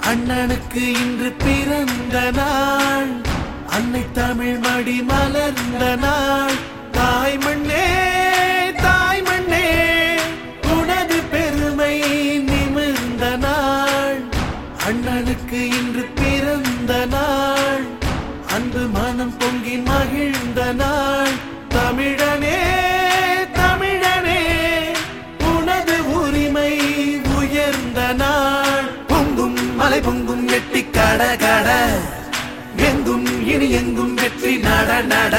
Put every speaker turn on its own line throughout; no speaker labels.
அண்ணனுக்கு இன்று பிறந்த நாள் அன்னை தமிழ் மடி மலர்ந்த நாள் தாய் மண்ணே தாய் மண்ணே உனது பெருமை நிமிர்ந்த நாள் அண்ணனுக்கு இன்று பிறந்த நாள் அன்பு மனம் பொங்கி மகிழ்ந்த நாள் தமிழனே தமிழனே உனது உரிமை உயர்ந்த நாள் பொங்கும் மலை பொங்கும் எட்டி கட கட எங்கும் இனி எங்கும் வெற்றி நட நட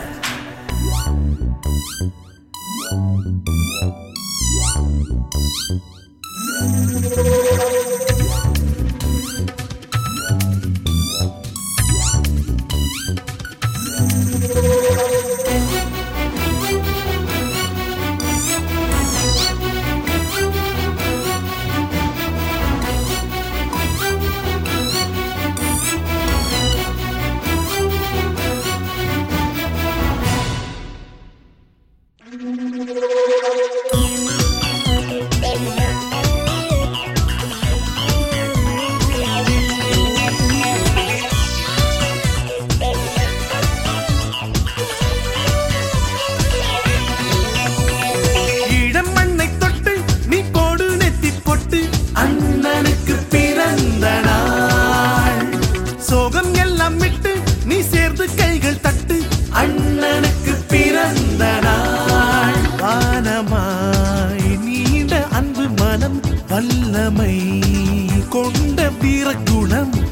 இடம் மண்ணை தொட்டு நீ கோடு நெத்தி பொட்டு அண்ணனுக்கு பிறந்த நாள் சோகம் எல்லாம் விட்டு நீ சேர்ந்து கைகள் தட்டு அண்ணனுக்கு பிறந்த நாள் வானமாய் நீண்ட அன்பு மனம் வல்லமை கொண்ட வீரகுணம்